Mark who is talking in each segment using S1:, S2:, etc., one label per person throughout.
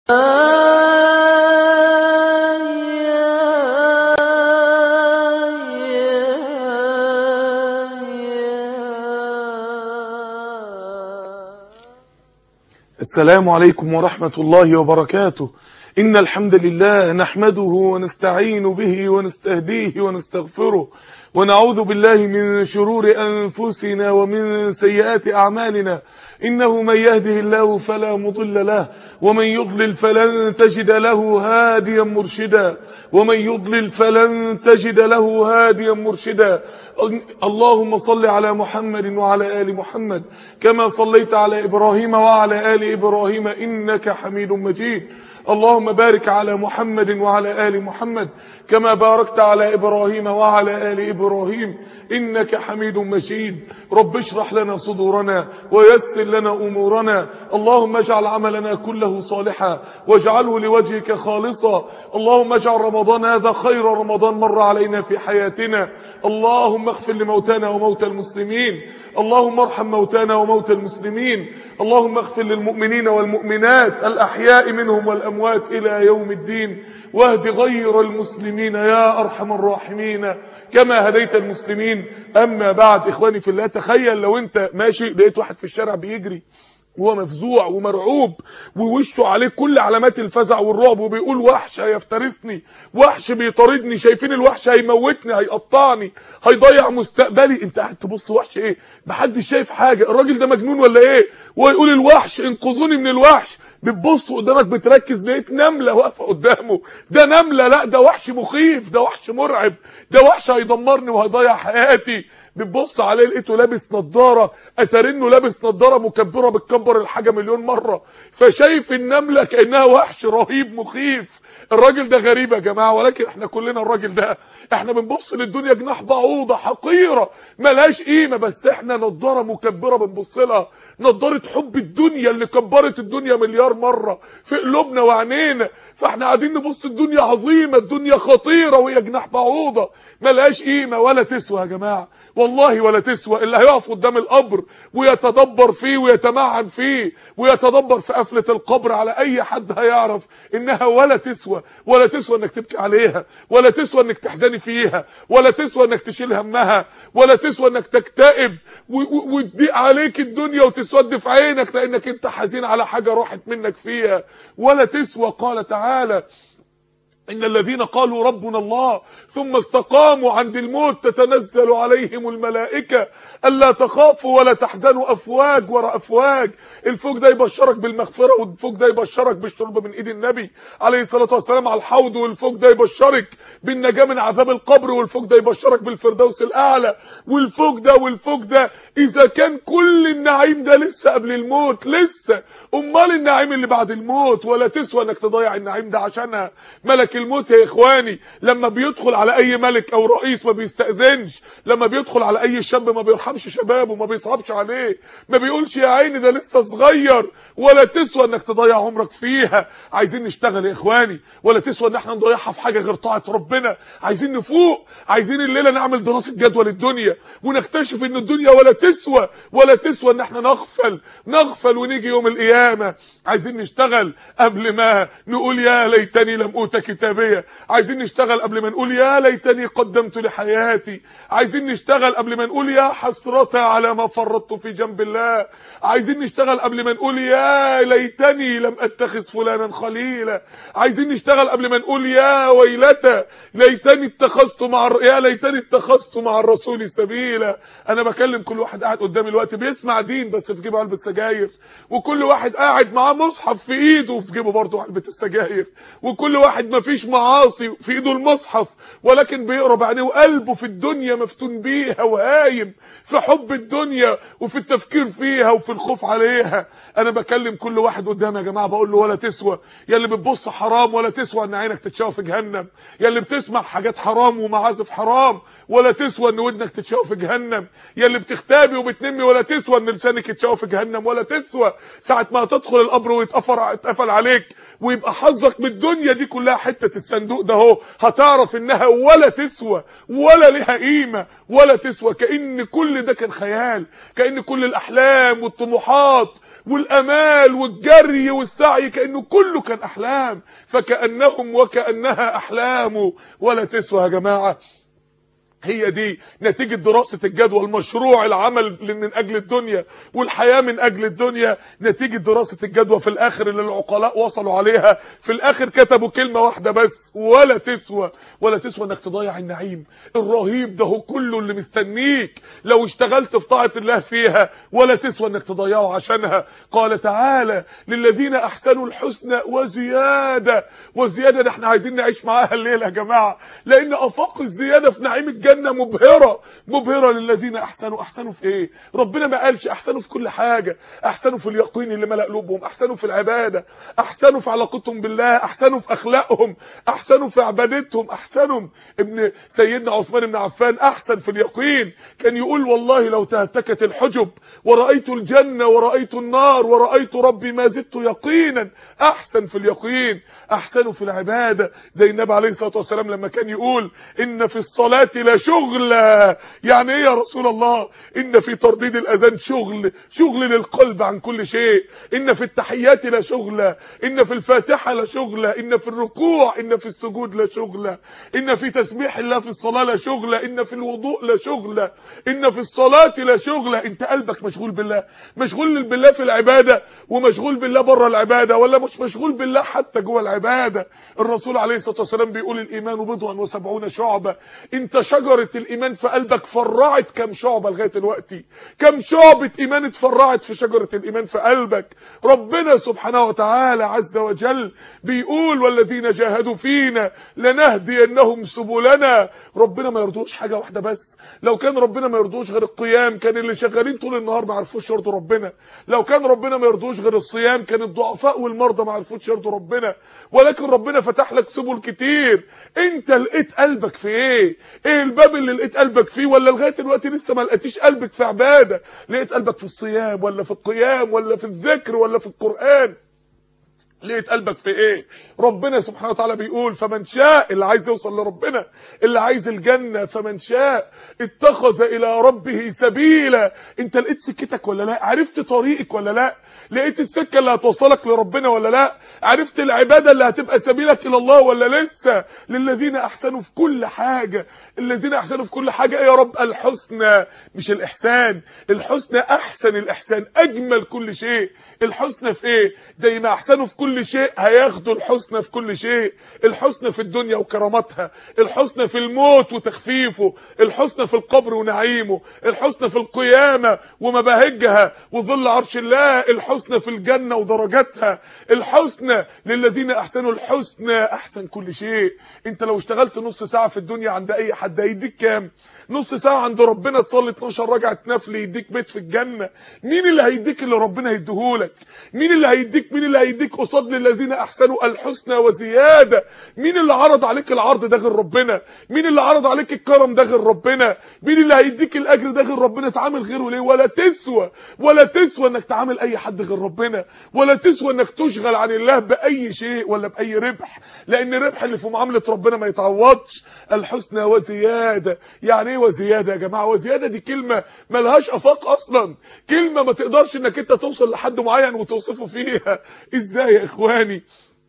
S1: السلام عليكم ورحمة الله وبركاته إن الحمد لله نحمده ونستعين به ونستهديه ونستغفره ونعوذ بالله من شرور أنفسنا ومن سيئات أعمالنا إنه من يهده الله فلا مضل له ومن يضلل فلن تجد له هاديا مرشدا ومن يضلل فلن تجد له هاديا مرشدا اللهم صل على محمد وعلى آل محمد كما صليت على إبراهيم وعلى آل إبراهيم إنك حميد مجيد اللهم بارك على محمد وعلى آل محمد كما باركت على إبراهيم وعلى آل إبراهيم إنك حميد مجيد رب اشرح لنا صدورنا ويسر لنا أمورنا اللهم اجعل عملنا كله صالحا واجعله لوجهك خالصا اللهم اجعل رمضان هذا خير رمضان مر علينا في حياتنا اللهم اغفر لموتانا وموتى المسلمين اللهم ارحم موتانا وموتى المسلمين اللهم اغفر للمؤمنين والمؤمنات الأحياء منهم والأموات إلى يوم الدين واهد غير المسلمين يا أرحم الراحمين كما هديت المسلمين أما بعد إخواني في الله تخيل لو أنت ماشي لقيت واحد في الشارع بيجري وهو مفزوع ومرعوب ووشه عليه كل علامات الفزع والرعب وبيقول وحش هيفترسني وحش بيطاردني شايفين الوحش هيموتني هيقطعني هيضيع مستقبلي انت قاعد تبص وحش ايه محدش شايف حاجه الراجل ده مجنون ولا ايه ويقول الوحش انقذوني من الوحش بتبص قدامك بتركز لقيت نمله واقفه قدامه ده نمله لا ده وحش مخيف ده وحش مرعب ده وحش هيدمرني وهيضيع حياتي بتبص عليه لقيته لابس نظاره اترنه لابس نظاره مكبره بتكبر الحاجه مليون مره فشايف النمله كانها وحش رهيب مخيف الراجل ده غريب يا جماعه ولكن احنا كلنا الراجل ده احنا بنبص للدنيا جناح بعوضه حقيره ملهاش قيمه بس احنا نظاره مكبره بنبص لها نظاره حب الدنيا اللي كبرت الدنيا مليار مره في قلوبنا وعينينا فاحنا قاعدين نبص الدنيا عظيمه الدنيا خطيره وهي جناح بعوضه ملهاش قيمه ولا تسوى يا جماعه والله ولا تسوى اللي هيقف قدام القبر ويتدبر فيه ويتمعن فيه ويتدبر في قفله القبر على اي حد هيعرف انها ولا تسوى ولا تسوى انك تبكي عليها ولا تسوى انك تحزني فيها ولا تسوى انك تشيل همها ولا تسوى انك تكتئب وتضيق عليك الدنيا وتسود في عينك لانك انت حزين على حاجه راحت منك فيها ولا تسوى قال تعالى إن الذين قالوا ربنا الله ثم استقاموا عند الموت تتنزل عليهم الملائكة ألا تخافوا ولا تحزنوا أفواج وراء أفواج الفوج ده يبشرك بالمغفرة والفوج ده يبشرك بالشرب من إيد النبي عليه الصلاة والسلام على الحوض والفوج ده يبشرك بالنجاة من عذاب القبر والفوج ده يبشرك بالفردوس الأعلى والفوج ده والفوج ده إذا كان كل النعيم ده لسه قبل الموت لسه أمال النعيم اللي بعد الموت ولا تسوى إنك تضيع النعيم ده عشانها ملك الموت يا اخواني لما بيدخل على اي ملك او رئيس ما بيستأذنش لما بيدخل على اي شاب ما بيرحمش شبابه ما بيصعبش عليه ما بيقولش يا عيني ده لسه صغير ولا تسوى انك تضيع عمرك فيها عايزين نشتغل يا اخواني ولا تسوى ان احنا نضيعها في حاجه غير طاعه ربنا عايزين نفوق عايزين الليله نعمل دراسه جدوى للدنيا ونكتشف ان الدنيا ولا تسوى ولا تسوى ان احنا نغفل نغفل ونيجي يوم القيامه عايزين نشتغل قبل ما نقول يا ليتني لم اوت كتاب كتابية عايزين نشتغل قبل ما نقول يا ليتني قدمت لحياتي عايزين نشتغل قبل ما نقول يا حسرة على ما فرطت في جنب الله عايزين نشتغل قبل ما نقول يا ليتني لم اتخذ فلانا خليلا عايزين نشتغل قبل ما نقول يا ويلتى ليتني اتخذت مع الر... يا ليتني اتخذت مع الرسول سبيلا انا بكلم كل واحد قاعد قدامي الوقت بيسمع دين بس في جيبه علبه سجاير وكل واحد قاعد معاه مصحف في ايده وفي جيبه برضه علبه السجاير وكل واحد ما فيش معاصي في ايده المصحف ولكن بيقرا بعينيه وقلبه في الدنيا مفتون بيها وهايم في حب الدنيا وفي التفكير فيها وفي الخوف عليها انا بكلم كل واحد قدامي يا جماعه بقول له ولا تسوى يا اللي بتبص حرام ولا تسوى ان عينك تتشوه في جهنم يا اللي بتسمع حاجات حرام ومعازف حرام ولا تسوى ان ودنك تتشوه في جهنم يا اللي بتختابي وبتنمي ولا تسوى ان لسانك يتشوه في جهنم ولا تسوى ساعه ما تدخل القبر ويتقفل اتقفل عليك ويبقى حظك من الدنيا دي كلها حته الصندوق ده اهو هتعرف انها ولا تسوى ولا لها قيمه ولا تسوى كان كل ده كان خيال كان كل الاحلام والطموحات والامال والجري والسعي كانه كله كان احلام فكانهم وكانها احلام ولا تسوى يا جماعه هي دي نتيجة دراسة الجدوى المشروع العمل من أجل الدنيا والحياة من أجل الدنيا نتيجة دراسة الجدوى في الآخر اللي العقلاء وصلوا عليها في الآخر كتبوا كلمة واحدة بس ولا تسوى ولا تسوى انك تضيع النعيم الرهيب ده هو كله اللي مستنيك لو اشتغلت في طاعة الله فيها ولا تسوى انك تضيعه عشانها قال تعالى للذين أحسنوا الحسنى وزيادة وزيادة ده احنا عايزين نعيش معاها الليلة يا جماعة لأن أفاق الزيادة في نعيم الجنة الجنة مبهرة مبهرة للذين أحسنوا أحسنوا في إيه ربنا ما قالش أحسنوا في كل حاجة أحسنوا في اليقين اللي ملأ قلوبهم أحسنوا في العبادة أحسنوا في علاقتهم بالله أحسنوا في أخلاقهم أحسنوا في عبادتهم أحسنوا ابن سيدنا عثمان بن عفان أحسن في اليقين كان يقول والله لو تهتكت الحجب ورأيت الجنة ورأيت النار ورأيت ربي ما زدت يقينا أحسن في اليقين أحسنوا في العبادة زي النبي عليه الصلاة والسلام لما كان يقول إن في الصلاة لا شغل يعني ايه يا رسول الله ان في ترديد الاذان شغل شغل للقلب عن كل شيء ان في التحيات لا شغل ان في الفاتحه لا شغل ان في الركوع ان في السجود لا شغل ان في تسبيح الله في الصلاه لا شغل ان في الوضوء لا شغل ان في الصلاه لا شغل انت قلبك مشغول بالله مشغول بالله في العباده ومشغول بالله بره العباده ولا مش مشغول بالله حتى جوه العباده الرسول عليه الصلاه والسلام بيقول الايمان بضع وسبعون شعبه انت شجرة الإيمان في قلبك فرعت كم شعبة لغاية دلوقتي كم شعبة إيمان اتفرعت في شجرة الإيمان في قلبك ربنا سبحانه وتعالى عز وجل بيقول والذين جاهدوا فينا لنهدينهم سبلنا ربنا ما يرضوش حاجة واحدة بس لو كان ربنا ما يرضوش غير القيام كان اللي شغالين طول النهار ما عرفوش يرضوا ربنا لو كان ربنا ما يرضوش غير الصيام كان الضعفاء والمرضى ما عرفوش يرضوا ربنا ولكن ربنا فتح لك سبل كتير انت لقيت قلبك في ايه ايه الباب اللي لقيت قلبك فيه ولا لغايه دلوقتي لسه ما لقيتيش قلبك في عباده لقيت قلبك في الصيام ولا في القيام ولا في الذكر ولا في القران لقيت قلبك في ايه ربنا سبحانه وتعالى بيقول فمن شاء اللي عايز يوصل لربنا اللي عايز الجنة فمن شاء اتخذ الى ربه سبيلا انت لقيت سكتك ولا لا عرفت طريقك ولا لا لقيت السكة اللي هتوصلك لربنا ولا لا عرفت العبادة اللي هتبقى سبيلك الى الله ولا لسه للذين احسنوا في كل حاجة الذين احسنوا في كل حاجة ايه يا رب الحسنى مش الاحسان الحسنى احسن الاحسان اجمل كل شيء الحسنى في ايه زي ما احسنوا في كل كل شيء هياخدوا الحسنى في كل شيء الحسنى في الدنيا وكرامتها الحسنى في الموت وتخفيفه الحسنى في القبر ونعيمه الحسنى في القيامة ومباهجها وظل عرش الله الحسنى في الجنة ودرجاتها الحسنى للذين احسنوا الحسنى احسن كل شيء انت لو اشتغلت نص ساعة في الدنيا عند اي حد هيديك كام نص ساعة عند ربنا تصلي 12 ركعة نفل يديك بيت في الجنة مين اللي هيديك اللي ربنا هيديهولك مين اللي هيديك مين اللي هيديك قصاد للذين احسنوا الحسنى وزيادة مين اللي عرض عليك العرض ده غير ربنا مين اللي عرض عليك الكرم ده غير ربنا مين اللي هيديك الاجر ده غير ربنا تعامل غيره ليه ولا تسوى ولا تسوى انك تعامل اي حد غير ربنا ولا تسوى انك تشغل عن الله باي شيء ولا باي ربح لان الربح اللي في معاملة ربنا ما يتعوضش الحسنى وزيادة يعني ايه وزيادة يا جماعة وزيادة دي كلمة ملهاش افاق اصلا كلمة ما تقدرش انك انت توصل لحد معين وتوصفه فيها ازاي يا اخواني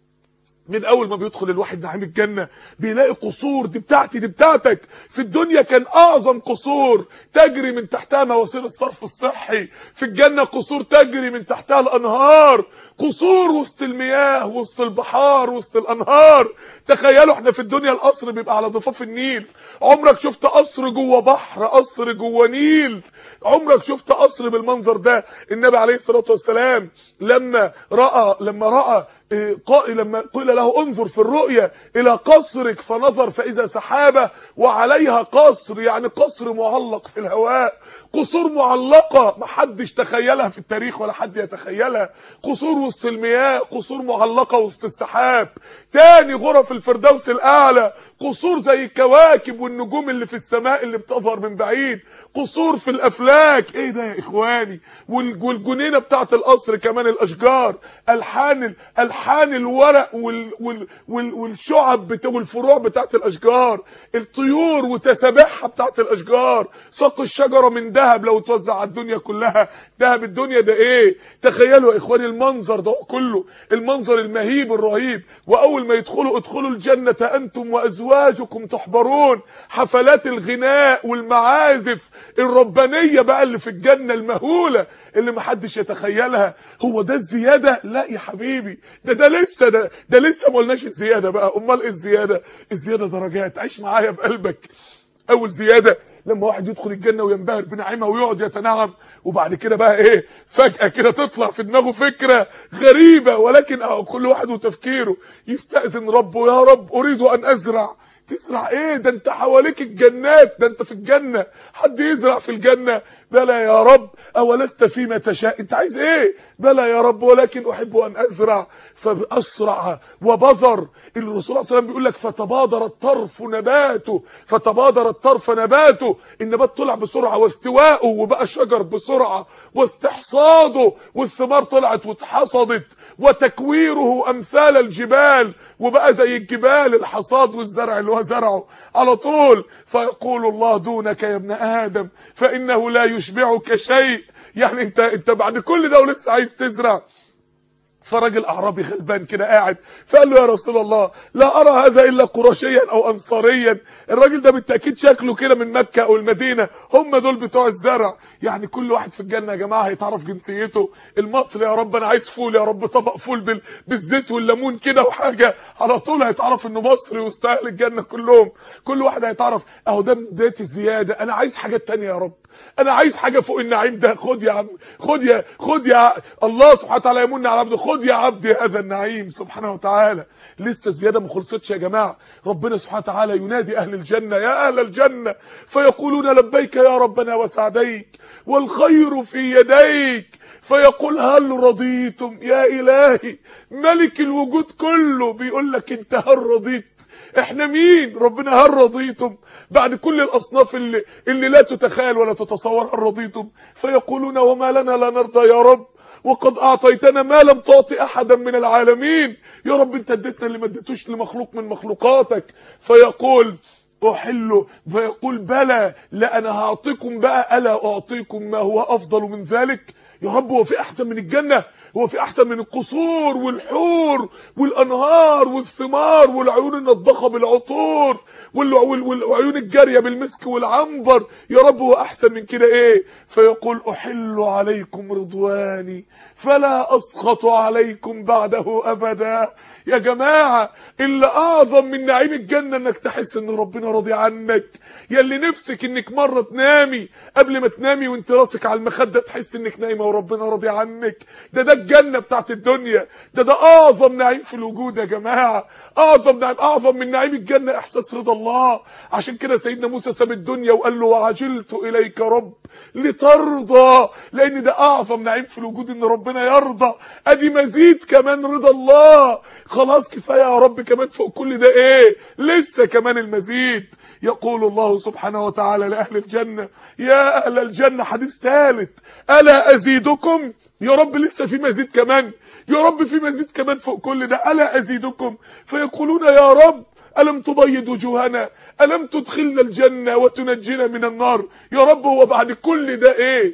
S1: من اول ما بيدخل الواحد نعيم الجنة بيلاقي قصور دي بتاعتي دي بتاعتك في الدنيا كان اعظم قصور تجري من تحتها مواسير الصرف الصحي في الجنة قصور تجري من تحتها الانهار قصور وسط المياه وسط البحار وسط الانهار تخيلوا احنا في الدنيا القصر بيبقى على ضفاف النيل عمرك شفت قصر جوه بحر قصر جوه نيل عمرك شفت قصر بالمنظر ده النبي عليه الصلاة والسلام لما رأى لما رأى قائل لما قيل له انظر في الرؤيا الى قصرك فنظر فاذا سحابه وعليها قصر يعني قصر معلق في الهواء قصور معلقه ما حدش تخيلها في التاريخ ولا حد يتخيلها قصور وسط المياه قصور معلقه وسط السحاب تاني غرف الفردوس الاعلى قصور زي الكواكب والنجوم اللي في السماء اللي بتظهر من بعيد قصور في الافلاك ايه ده يا اخواني والجنينه بتاعه القصر كمان الاشجار الحان الحان ريحان الورق وال وال وال والشعب بتاع والفروع بتاعت الاشجار الطيور وتسابيحها بتاعت الاشجار ساق الشجره من ذهب لو توزع على الدنيا كلها ذهب الدنيا ده ايه تخيلوا يا اخواني المنظر ده كله المنظر المهيب الرهيب واول ما يدخلوا ادخلوا الجنه انتم وازواجكم تحبرون حفلات الغناء والمعازف الربانيه بقى اللي في الجنه المهوله اللي محدش يتخيلها هو ده الزياده لا يا حبيبي ده ده لسه ده ده لسه ما قلناش الزياده بقى امال ايه الزياده الزياده درجات عيش معايا بقلبك اول زياده لما واحد يدخل الجنه وينبهر بنعيمها ويقعد يتنعم وبعد كده بقى ايه فجاه كده تطلع في دماغه فكره غريبه ولكن أهو كل واحد وتفكيره يستاذن ربه يا رب اريد ان ازرع تزرع ايه ده انت حواليك الجنات ده انت في الجنه حد يزرع في الجنه بلى يا رب اولست فيما تشاء انت عايز ايه بلى يا رب ولكن احب ان ازرع فاسرع وبذر الرسول صلى الله عليه وسلم بيقول لك فتبادر الطرف نباته فتبادر الطرف نباته النبات طلع بسرعه واستواءه وبقى شجر بسرعه واستحصاده والثمار طلعت واتحصدت وتكويره امثال الجبال وبقى زي الجبال الحصاد والزرع اللي هو زرعه على طول فيقول الله دونك يا ابن ادم فانه لا يشبعك شيء يعني انت انت بعد كل ده ولسه عايز تزرع فراجل اعرابي غلبان كده قاعد فقال له يا رسول الله لا ارى هذا الا قرشيا او انصاريا الراجل ده بالتاكيد شكله كده من مكه او المدينه هم دول بتوع الزرع يعني كل واحد في الجنه يا جماعه هيتعرف جنسيته المصري يا رب انا عايز فول يا رب طبق فول بال... بالزيت والليمون كده وحاجه على طول هيتعرف انه مصري وسط اهل الجنه كلهم كل واحد هيتعرف اهو ده بدايه الزياده انا عايز حاجات تانية يا رب انا عايز حاجه فوق النعيم ده خد يا عم خد يا خد يا الله سبحانه وتعالى يمن على عبده خد يا عبدي هذا النعيم سبحانه وتعالى لسه زياده ما خلصتش يا جماعه ربنا سبحانه وتعالى ينادي اهل الجنه يا اهل الجنه فيقولون لبيك يا ربنا وسعديك والخير في يديك فيقول هل رضيتم يا الهي ملك الوجود كله بيقول لك انت هل رضيت احنا مين ربنا هل رضيتم بعد كل الاصناف اللي اللي لا تتخيل ولا تتصور هل رضيتم فيقولون وما لنا لا نرضى يا رب وقد اعطيتنا ما لم تعطي احدا من العالمين يا رب انت اديتنا اللي ما اديتوش لمخلوق من مخلوقاتك فيقول احل فيقول بلى لا انا هعطيكم بقى الا اعطيكم ما هو افضل من ذلك يا رب هو في احسن من الجنه هو في احسن من القصور والحور والانهار والثمار والعيون النضخه بالعطور والعيون الجاريه بالمسك والعنبر يا رب هو احسن من كده ايه فيقول احل عليكم رضواني فلا اسخط عليكم بعده ابدا يا جماعه اللي اعظم من نعيم الجنه انك تحس ان ربنا راضي عنك يا اللي نفسك انك مره تنامي قبل ما تنامي وانت راسك على المخده تحس انك نايمه وربنا راضي عنك ده ده الجنه بتاعت الدنيا ده ده اعظم نعيم في الوجود يا جماعه اعظم نعيم اعظم من نعيم الجنه احساس رضا الله عشان كده سيدنا موسى ساب الدنيا وقال له وعجلت اليك رب لترضى لان ده اعظم نعيم في الوجود ان ربنا يرضى ادي مزيد كمان رضا الله خلاص كفايه يا رب كمان فوق كل ده ايه لسه كمان المزيد يقول الله سبحانه وتعالى لاهل الجنه يا اهل الجنه حديث ثالث الا ازيدكم يا رب لسه في مزيد كمان يا رب في مزيد كمان فوق كل ده الا ازيدكم فيقولون يا رب ألم تبيض وجوهنا ألم تدخلنا الجنة وتنجينا من النار يا رب هو بعد كل ده إيه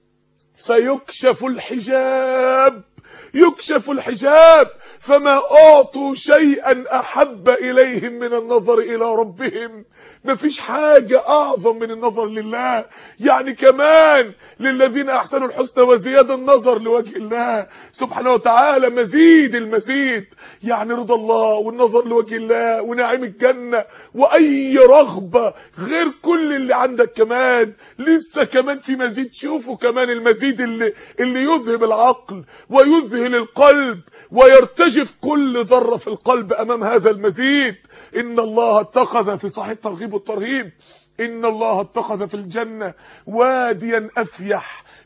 S1: فيكشف الحجاب يكشف الحجاب فما أعطوا شيئا أحب إليهم من النظر إلى ربهم مفيش حاجة أعظم من النظر لله يعني كمان للذين أحسنوا الحسنى وزيادة النظر لوجه الله سبحانه وتعالى مزيد المزيد يعني رضا الله والنظر لوجه الله ونعيم الجنة وأي رغبة غير كل اللي عندك كمان لسه كمان في مزيد شوفوا كمان المزيد اللي, اللي يذهب العقل ويذهل القلب ويرتجف كل ذرة في القلب أمام هذا المزيد إن الله اتخذ في صحيح الترغيب والترهيب إن الله اتخذ في الجنة واديا أفيح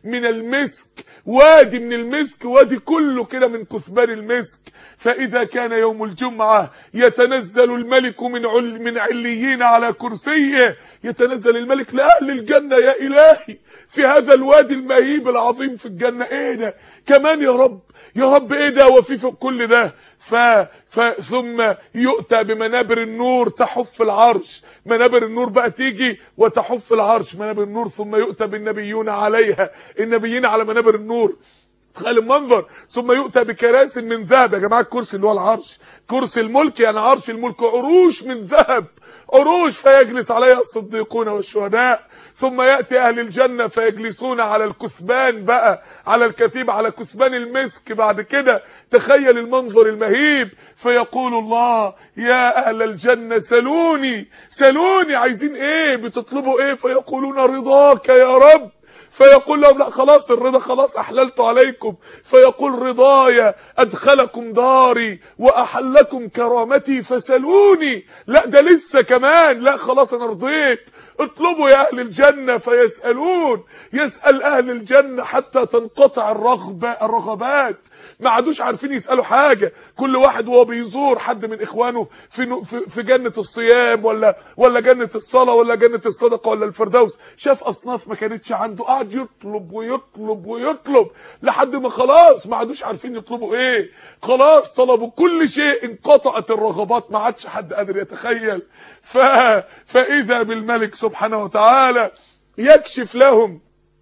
S1: من المسك وادي من المسك وادي كله كده من كثبان المسك فإذا كان يوم الجمعة يتنزل الملك من عل من عليين على كرسيه يتنزل الملك لأهل الجنة يا إلهي في هذا الوادي المهيب العظيم في الجنة إيه ده كمان يا رب يا رب ايه ده وفي فوق كل ده ف... ف ثم يؤتى بمنابر النور تحف العرش منابر النور بقى تيجي وتحف العرش منابر النور ثم يؤتى بالنبيون عليها النبيين على منابر النور تخيل المنظر ثم يؤتى بكراسي من ذهب يا جماعه الكرسي اللي هو العرش كرسي الملك يعني عرش الملك عروش من ذهب عروش فيجلس عليها الصديقون والشهداء ثم ياتي اهل الجنه فيجلسون على الكثبان بقى على الكثيب على كثبان المسك بعد كده تخيل المنظر المهيب فيقول الله يا اهل الجنه سلوني سلوني عايزين ايه بتطلبوا ايه فيقولون رضاك يا رب فيقول لهم لا خلاص الرضا خلاص احللت عليكم فيقول رضايا ادخلكم داري واحلكم كرامتي فسلوني لا ده لسه كمان لا خلاص انا رضيت اطلبوا يا اهل الجنه فيسالون يسال اهل الجنه حتى تنقطع الرغبه الرغبات ما عادوش عارفين يسالوا حاجه كل واحد وهو بيزور حد من اخوانه في في, في جنه الصيام ولا ولا جنه الصلاه ولا جنه الصدقه ولا الفردوس شاف اصناف ما كانتش عنده قعد يطلب ويطلب ويطلب لحد ما خلاص ما عادوش عارفين يطلبوا ايه خلاص طلبوا كل شيء انقطعت الرغبات ما عادش حد قادر يتخيل ف فاذا بالملك سبحانه وتعالى يكشف لهم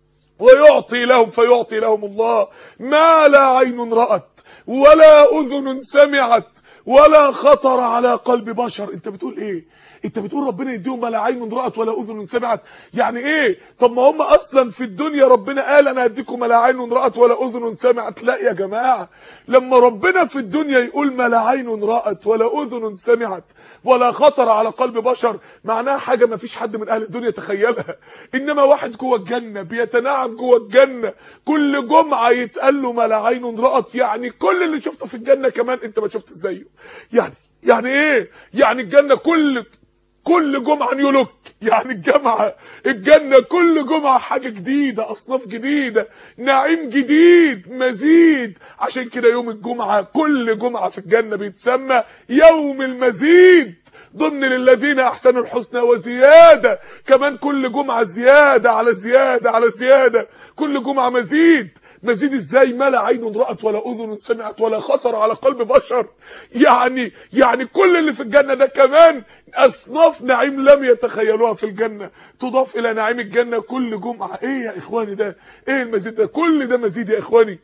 S1: ويعطي لهم فيعطي لهم الله ما لا عين رأت ولا أذن سمعت ولا خطر على قلب بشر انت بتقول ايه انت بتقول ربنا يديهم ما لا عين رأت ولا اذن سمعت يعني ايه طب ما هم اصلا في الدنيا ربنا قال انا هديكم ما لا عين رأت ولا اذن سمعت لا يا جماعه لما ربنا في الدنيا يقول ما لا عين رأت ولا اذن سمعت ولا خطر على قلب بشر معناها حاجه ما فيش حد من اهل الدنيا تخيلها انما واحد جوه الجنه بيتنعم جوه الجنه كل جمعه يتقال له ما لا عين رأت يعني كل اللي شفته في الجنه كمان انت ما شفت زيه يعني يعني ايه يعني الجنه كل كل جمعة نيولوك يعني الجامعة الجنة كل جمعة حاجة جديدة أصناف جديدة نعيم جديد مزيد عشان كده يوم الجمعة كل جمعة في الجنة بيتسمى يوم المزيد ضمن للذين احسنوا الحسنى وزياده كمان كل جمعه زياده على زياده على زياده كل جمعه مزيد مزيد ازاي ما لا عين رأت ولا اذن سمعت ولا خطر على قلب بشر يعني يعني كل اللي في الجنه ده كمان اصناف نعيم لم يتخيلوها في الجنه تضاف الى نعيم الجنه كل جمعه ايه يا اخواني ده ايه المزيد ده كل ده مزيد يا اخواني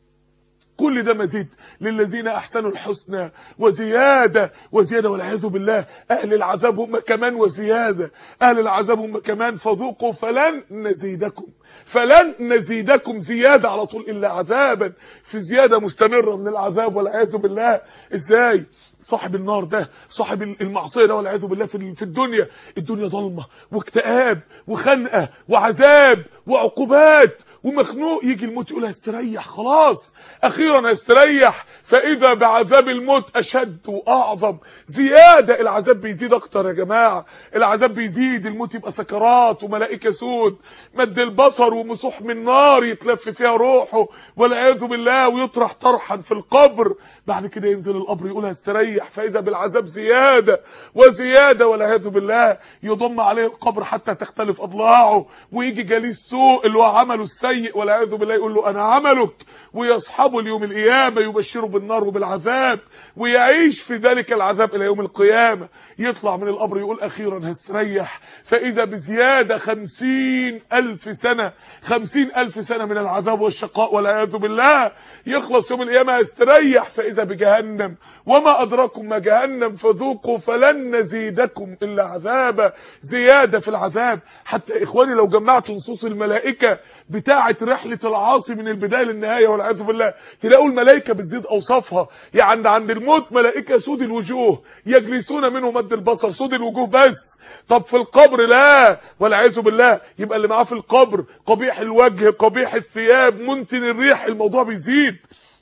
S1: كل ده مزيد للذين احسنوا الحسنى وزياده وزياده والعياذ بالله اهل العذاب هم كمان وزياده اهل العذاب هم كمان فذوقوا فلن نزيدكم فلن نزيدكم زياده على طول الا عذابا في زياده مستمره من العذاب والعياذ بالله ازاي صاحب النار ده صاحب المعصيه ده والعياذ بالله في في الدنيا الدنيا ضلمه واكتئاب وخنقه وعذاب وعقوبات ومخنوق يجي الموت يقول هستريح خلاص اخيرا هستريح فاذا بعذاب الموت اشد واعظم زياده العذاب بيزيد اكتر يا جماعه العذاب بيزيد الموت يبقى سكرات وملائكه سود مد البصر ومسوح من نار يتلف فيها روحه والعياذ بالله ويطرح طرحا في القبر بعد كده ينزل القبر يقول هستريح فاذا بالعذاب زياده وزياده والعياذ بالله يضم عليه القبر حتى تختلف اضلاعه ويجي جليس سوء اللي هو عمله السيء والعياذ بالله يقول له انا عملك ويصحبه اليوم القيامه يبشره بالنار وبالعذاب ويعيش في ذلك العذاب الى يوم القيامه يطلع من القبر يقول اخيرا هستريح فاذا بزياده خمسين الف سنه خمسين الف سنه من العذاب والشقاء والعياذ بالله يخلص يوم القيامه هستريح فاذا بجهنم وما ادراكم ما جهنم فذوقوا فلن نزيدكم الا عذابا زياده في العذاب حتى اخواني لو جمعت نصوص الملائكه بتاعه رحله العاصي من البدايه للنهايه والعياذ بالله تلاقوا الملائكه بتزيد اوصافها يعني عند الموت ملائكه سود الوجوه يجلسون منه مد البصر سود الوجوه بس طب في القبر لا والعياذ بالله يبقى اللي معاه في القبر قبيح الوجه قبيح الثياب منتن الريح الموضوع بيزيد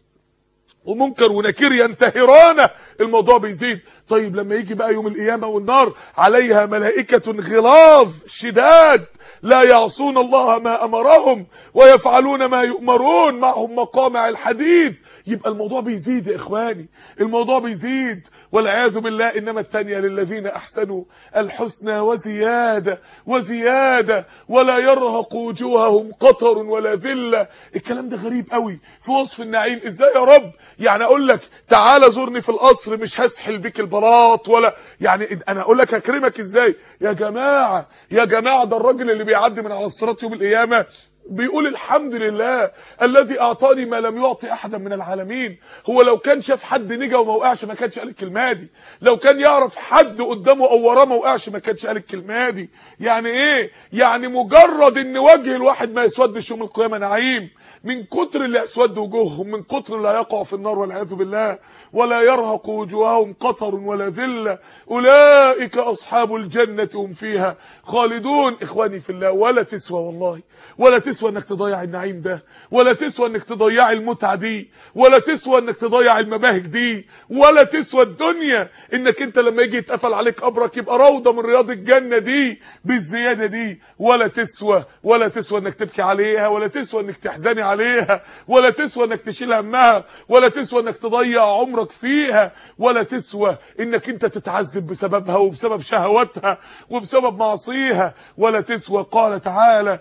S1: ومنكر ونكير ينتهران الموضوع بيزيد طيب لما يجي بقى يوم القيامه والنار عليها ملائكه غلاظ شداد لا يعصون الله ما امرهم ويفعلون ما يؤمرون معهم مقامع الحديد يبقى الموضوع بيزيد يا اخواني الموضوع بيزيد والعياذ بالله انما الثانيه للذين احسنوا الحسنى وزياده وزياده ولا يرهق وجوههم قطر ولا ذله الكلام ده غريب قوي في وصف النعيم ازاي يا رب يعني اقول لك تعالى زورني في القصر مش هسحل بيك البلاط ولا يعني انا اقول لك هكرمك ازاي يا جماعه يا جماعه ده الراجل اللي بيعدي من على الصراط يوم القيامه بيقول الحمد لله الذي اعطاني ما لم يعطي احدا من العالمين هو لو كان شاف حد نجا وما وقعش ما كانش قال الكلمه دي لو كان يعرف حد قدامه او وراه ما وقعش ما كانش قال الكلمه دي يعني ايه يعني مجرد ان وجه الواحد ما يسودش يوم القيامه نعيم من كتر اللي اسود وجوههم من كتر اللي هيقعوا في النار والعياذ بالله ولا يرهق وجوههم قطر ولا ذله اولئك اصحاب الجنه هم فيها خالدون اخواني في الله ولا تسوى والله ولا تسوى انك تضيع النعيم ده ولا تسوى انك تضيع المتعه دي ولا تسوى انك تضيع المباهج دي ولا تسوى الدنيا انك انت لما يجي يتقفل عليك قبرك يبقى روضه من رياض الجنه دي بالزياده دي ولا تسوى ولا تسوى انك تبكي عليها ولا تسوى انك تحزني عليها ولا تسوى انك تشيل همها ولا تسوى انك تضيع عمرك فيها ولا تسوى انك انت تتعذب بسببها وبسبب شهواتها وبسبب معصيها ولا تسوى قال تعالى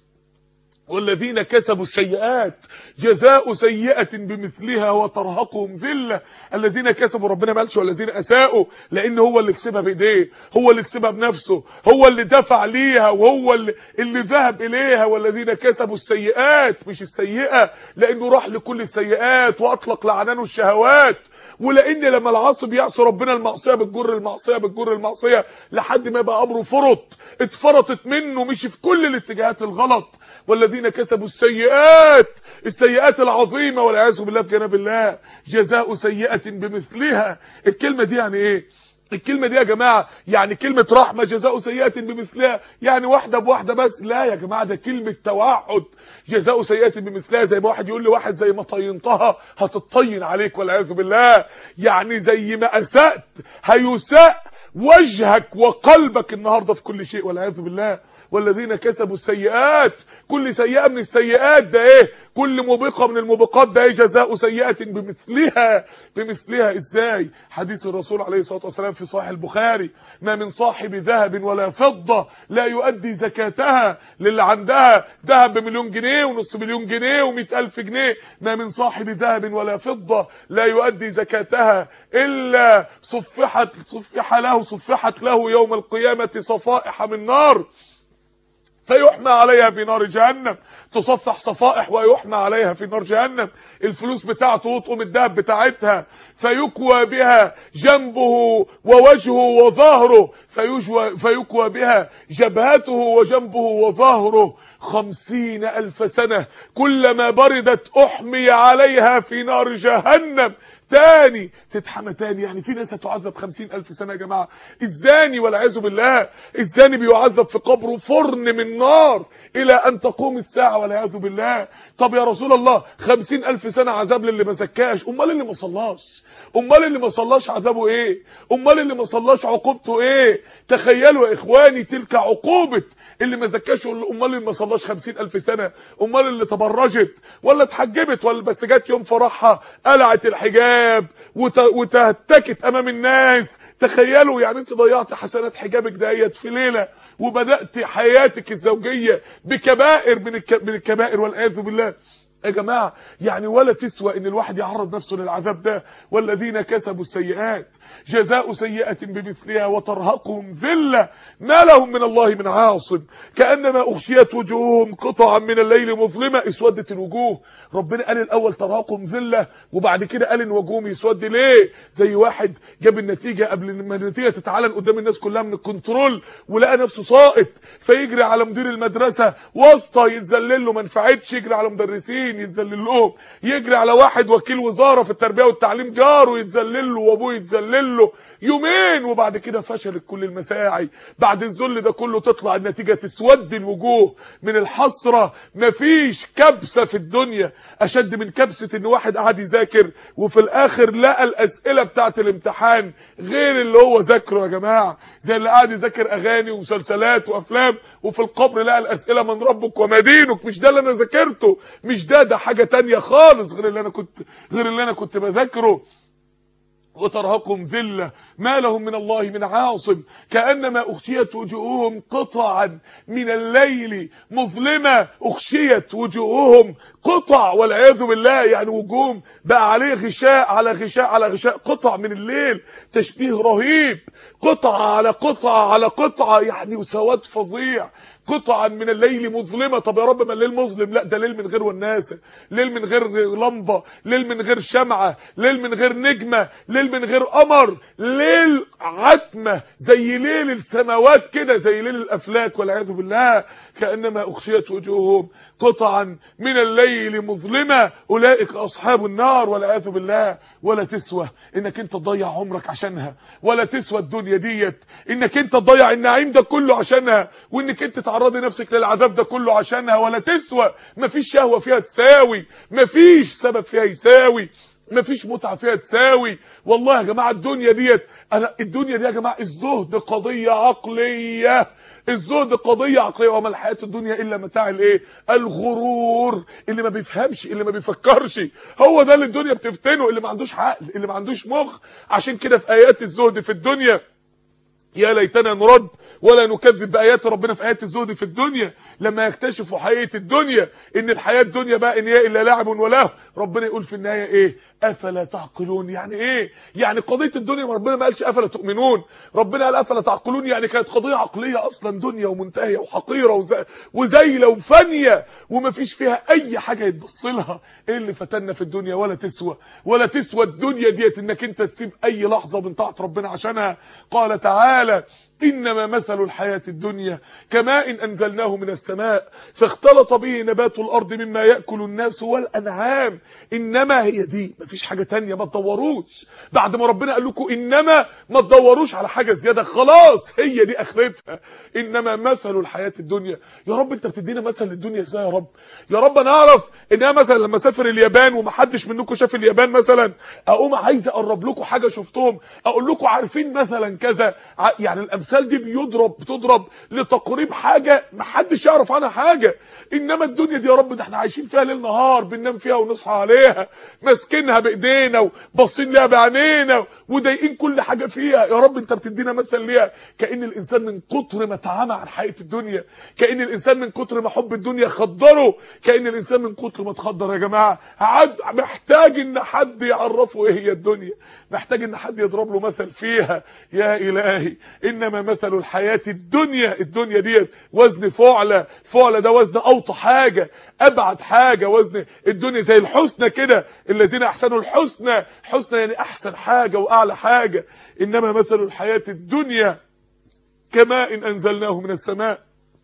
S1: والذين كسبوا السيئات جزاء سيئة بمثلها وترهقهم ذلة الذين كسبوا ربنا ما قالش والذين اساءوا لان هو اللي كسبها بايديه هو اللي كسبها بنفسه هو اللي دفع ليها وهو اللي, اللي ذهب اليها والذين كسبوا السيئات مش السيئة لانه راح لكل السيئات واطلق لعنانه الشهوات ولان لما العاصي بيعصي ربنا المعصيه بتجر المعصيه بتجر المعصيه لحد ما يبقى امره فرط اتفرطت منه مشي في كل الاتجاهات الغلط والذين كسبوا السيئات السيئات العظيمه والعياذ بالله في جناب الله جزاء سيئه بمثلها الكلمه دي يعني ايه الكلمة دي يا جماعة يعني كلمة رحمة جزاء سيئة بمثلها يعني واحدة بواحدة بس لا يا جماعة ده كلمة توعد جزاء سيئة بمثلها زي ما واحد يقول لواحد زي ما طينتها هتطين عليك والعياذ بالله يعني زي ما أسأت هيساء وجهك وقلبك النهاردة في كل شيء والعياذ بالله والذين كسبوا السيئات كل سيئة من السيئات ده ايه كل موبقة من الموبقات ده ايه جزاء سيئة بمثلها بمثلها ازاي حديث الرسول عليه الصلاة والسلام في صحيح البخاري ما من صاحب ذهب ولا فضة لا يؤدي زكاتها للي عندها ذهب بمليون جنيه ونص مليون جنيه ومئة ألف جنيه ما من صاحب ذهب ولا فضة لا يؤدي زكاتها إلا صفحت صفح له صفحت له يوم القيامة صفائح من نار فيحمى عليها في نار جهنم تصفح صفائح ويحمى عليها في نار جهنم الفلوس بتاعته وطقم الدهب بتاعتها فيكوى بها جنبه ووجهه وظهره فيجوى فيكوى بها جبهته وجنبه وظهره خمسين ألف سنة كلما بردت أحمي عليها في نار جهنم تاني تتحمى تاني يعني في ناس هتعذب خمسين ألف سنة يا جماعة الزاني والعياذ بالله الزاني بيعذب في قبره فرن من نار إلى أن تقوم الساعة والعياذ بالله طب يا رسول الله خمسين ألف سنة عذاب للي ما زكاش أمال اللي ما صلاش أمال اللي ما صلاش عذابه إيه أمال اللي ما صلاش عقوبته إيه تخيلوا يا إخواني تلك عقوبة اللي ما زكاش أمال اللي ما صلاش خمسين ألف سنة أمال اللي تبرجت ولا اتحجبت ولا بس جت يوم فرحها قلعت الحجاب الحجاب وتهتكت امام الناس تخيلوا يعني انت ضيعت حسنات حجابك دهيت في ليله وبدات حياتك الزوجيه بكبائر من من الكبائر والعياذ بالله يا جماعه يعني ولا تسوى ان الواحد يعرض نفسه للعذاب ده والذين كسبوا السيئات جزاء سيئه بمثلها وترهقهم ذله ما لهم من الله من عاصم كانما اغشيت وجوههم قطعا من الليل مظلمه اسودت الوجوه ربنا قال الاول ترهقهم ذله وبعد كده قال ان وجوههم يسود ليه زي واحد جاب النتيجه قبل ما النتيجه تتعلن قدام الناس كلها من الكنترول ولقى نفسه ساقط فيجري على مدير المدرسه واسطه يتذلل له ما نفعتش يجري على مدرسين مدرسين يتذلل لهم يجري على واحد وكيل وزاره في التربيه والتعليم جاره يتذلل له وابوه يتذلل له يومين وبعد كده فشلت كل المساعي بعد الذل ده كله تطلع النتيجه تسود الوجوه من الحسره مفيش كبسه في الدنيا اشد من كبسه ان واحد قعد يذاكر وفي الاخر لقى الاسئله بتاعه الامتحان غير اللي هو ذاكره يا جماعه زي اللي قاعد يذاكر اغاني ومسلسلات وافلام وفي القبر لقى الاسئله من ربك وما دينك مش ده اللي انا ذاكرته مش ده ده حاجه تانية خالص غير اللي انا كنت غير اللي انا كنت بذاكره وترهقهم ذلة ما لهم من الله من عاصم كأنما أغشيت وجوههم قطعا من الليل مظلمة أغشيت وجوههم قطع والعياذ بالله يعني وجوههم بقى عليه غشاء على غشاء على غشاء قطع من الليل تشبيه رهيب قطعة على قطعة على قطعة يعني سواد فظيع قطعا من الليل مظلمة طب يا رب ما الليل مظلم لا ده ليل من غير وناسة ليل من غير لمبة ليل من غير شمعة ليل من غير نجمة ليل من غير قمر ليل عتمة زي ليل السماوات كده زي ليل الأفلاك والعياذ بالله كأنما أخشيت وجوههم قطعا من الليل مظلمة أولئك أصحاب النار والعياذ بالله ولا تسوى إنك أنت تضيع عمرك عشانها ولا تسوى الدنيا ديت إنك أنت تضيع النعيم ده كله عشانها وإنك أنت تعرضي نفسك للعذاب ده كله عشانها ولا تسوى مفيش شهوة فيها تساوي مفيش سبب فيها يساوي مفيش متعه فيها تساوي والله يا جماعه الدنيا ديت انا الدنيا دي يا جماعه الزهد قضيه عقليه الزهد قضيه عقليه وما الحياه الدنيا الا متاع الايه الغرور اللي ما بيفهمش اللي ما بيفكرش هو ده اللي الدنيا بتفتنه اللي ما عندوش عقل اللي ما عندوش مخ عشان كده في ايات الزهد في الدنيا يا ليتنا نرد ولا نكذب بايات ربنا في ايات الزهد في الدنيا لما يكتشفوا حقيقه الدنيا ان الحياه الدنيا بقى ان هي الا لعب ولهو ربنا يقول في النهايه ايه افلا تعقلون يعني ايه يعني قضيه الدنيا ربنا ما قالش افلا تؤمنون ربنا قال افلا تعقلون يعني كانت قضيه عقليه اصلا دنيا ومنتهيه وحقيره وزي وزايله وفانيه ومفيش فيها اي حاجه يتبص لها ايه اللي فتنا في الدنيا ولا تسوى ولا تسوى الدنيا ديت انك انت تسيب اي لحظه من طاعه ربنا عشانها قال تعالى إنما مثل الحياة الدنيا كماء أنزلناه من السماء فاختلط به نبات الأرض مما يأكل الناس والأنعام إنما هي دي مفيش حاجة تانية ما تدوروش بعد ما ربنا قال لكم إنما ما تدوروش على حاجة زيادة خلاص هي دي آخرتها إنما مثل الحياة الدنيا يا رب أنت بتدينا مثل الدنيا إزاي يا رب يا رب أنا أعرف إنها مثلا لما أسافر اليابان ومحدش منكم شاف اليابان مثلا أقوم عايز أقرب لكم حاجة شفتهم أقول لكم عارفين مثلا كذا يعني الامثال دي بيضرب بتضرب لتقريب حاجه ما حدش يعرف عنها حاجه انما الدنيا دي يا رب ده احنا عايشين فيها ليل نهار بننام فيها ونصحى عليها ماسكينها بايدينا وباصين ليها بعينينا وضايقين كل حاجه فيها يا رب انت بتدينا مثل ليها كان الانسان من كتر ما اتعمى عن حقيقه الدنيا كان الانسان من كتر ما حب الدنيا خدره كان الانسان من كتر ما اتخدر يا جماعه عد محتاج ان حد يعرفه ايه هي الدنيا محتاج ان حد يضرب له مثل فيها يا الهي انما مثل الحياه الدنيا الدنيا ديت وزن فعله فعله ده وزن اوطى حاجه ابعد حاجه وزن الدنيا زي الحسنى كده الذين احسنوا الحسنى حسنى يعني احسن حاجه واعلى حاجه انما مثل الحياه الدنيا كماء انزلناه من السماء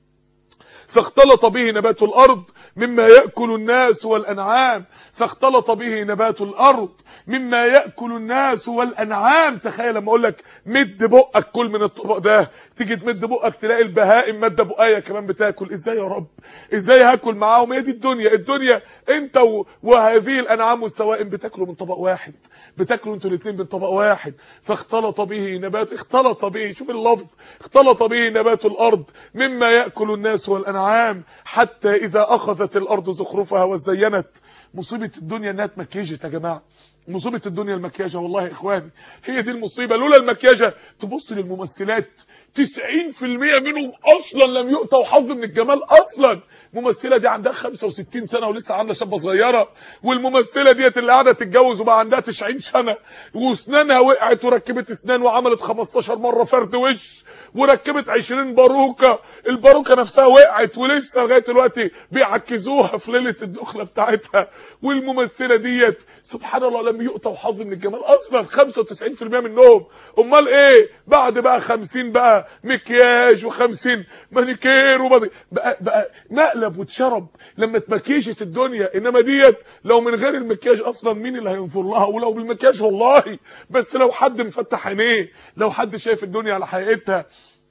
S1: فاختلط به نبات الارض مما ياكل الناس والانعام فاختلط به نبات الارض مما ياكل الناس والانعام تخيل لما اقول لك مد بقك كل من الطبق ده تيجي تمد بقك تلاقي البهائم ماده بقايه كمان بتاكل ازاي يا رب ازاي هاكل معاهم هي دي الدنيا الدنيا انت و... وهذه الانعام والسوائم بتاكلوا من طبق واحد بتاكلوا انتوا الاثنين من طبق واحد فاختلط به نبات اختلط به شوف اللفظ اختلط به نبات الارض مما ياكل الناس والانعام حتى اذا اخذت الارض زخرفها وزينت مصيبه الدنيا انها اتمكيجت يا جماعه مصيبه الدنيا المكياجه والله يا اخواني هي دي المصيبه لولا المكياجه تبص للممثلات 90% منهم اصلا لم يؤتوا حظ من الجمال اصلا الممثله دي عندها 65 سنه ولسه عامله شابه صغيره والممثله ديت اللي قاعده تتجوز وبقى عندها 90 سنه واسنانها وقعت وركبت اسنان وعملت 15 مره فرد وش وركبت 20 باروكه الباروكه نفسها وقعت ولسه لغايه دلوقتي بيعكزوها في ليله الدخله بتاعتها والممثله ديت سبحان الله لم يؤتوا حظ من الجمال اصلا 95% منهم امال ايه بعد بقى 50 بقى مكياج و50 مانيكير وبقى بقى, بقى مقلب واتشرب لما اتمكيجت الدنيا انما ديت لو من غير المكياج اصلا مين اللي هينظر لها ولو بالمكياج والله بس لو حد مفتح عينيه لو حد شايف الدنيا على حقيقتها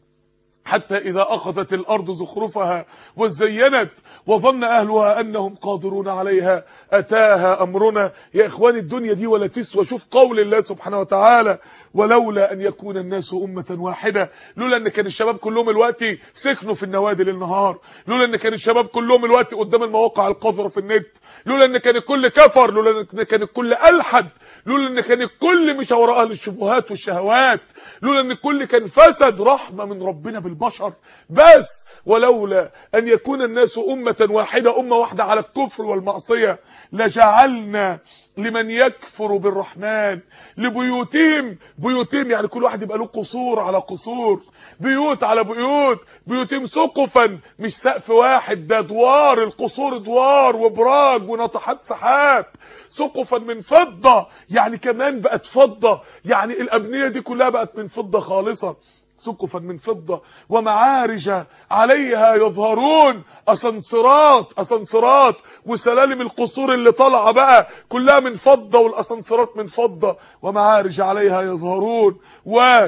S1: حتى إذا أخذت الأرض زخرفها وزينت وظن أهلها أنهم قادرون عليها أتاها أمرنا يا إخواني الدنيا دي ولا تسوى شوف قول الله سبحانه وتعالى ولولا أن يكون الناس أمة واحدة لولا أن كان الشباب كلهم الوقت سكنوا في النوادي للنهار لولا أن كان الشباب كلهم الوقت قدام المواقع القذرة في النت لولا أن كان الكل كفر لولا أن كان الكل ألحد لولا أن كان الكل مش وراء أهل الشبهات والشهوات لولا أن الكل كان فسد رحمة من ربنا بالبشر بس ولولا أن يكون الناس أمة واحدة أمة واحدة على الكفر والمعصية لجعلنا لمن يكفر بالرحمن لبيوتهم بيوتهم يعني كل واحد يبقى له قصور على قصور بيوت على بيوت بيوتهم سقفا مش سقف واحد ده دوار القصور دوار وبراج وناطحات سحاب سقفا من فضة يعني كمان بقت فضة يعني الأبنية دي كلها بقت من فضة خالصة سقفا من فضة ومعارج عليها يظهرون أسانسرات أسانسرات وسلالم القصور اللي طالعة بقى كلها من فضة والأسانسرات من فضة ومعارج عليها يظهرون و